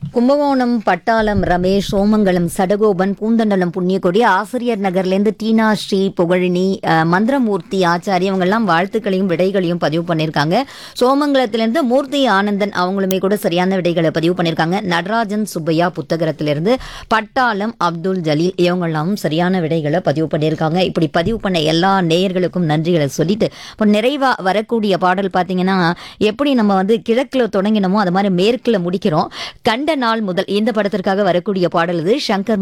கும்பகோணம் பட்டாளம் ரமேஷ் சோமங்கலம் சடகோபன் பூந்தண்டலம் புண்ணியக்கொடி ஆசிரியர் நகர்லேருந்து டீனா ஸ்ரீ புகழினி அஹ், மந்திரமூர்த்தி ஆச்சாரி இவங்கெல்லாம் வாழ்த்துக்களையும் விடைகளையும் பதிவு பண்ணியிருக்காங்க சோமங்கலத்திலேருந்து மூர்த்தி ஆனந்தன் அவங்களுமே கூட சரியான விடைகளை பதிவு பண்ணியிருக்காங்க நடராஜன் சுப்பையா புத்தகத்திலிருந்து பட்டாளம் அப்துல் ஜலீல் இவங்கெல்லாம் சரியான விடைகளை பதிவு பண்ணியிருக்காங்க இப்படி பதிவு பண்ண எல்லா நேயர்களுக்கும் நன்றிகளை சொல்லிட்டு இப்போ நிறைவா வரக்கூடிய பாடல் பார்த்தீங்கன்னா எப்படி நம்ம வந்து கிழக்குல தொடங்கினோமோ அது மாதிரி மேற்குல முடிக்கிறோம் கண்ட நாள் முதல் இந்த படத்திற்காக வரக்கூடிய பாடல் இது சங்கர்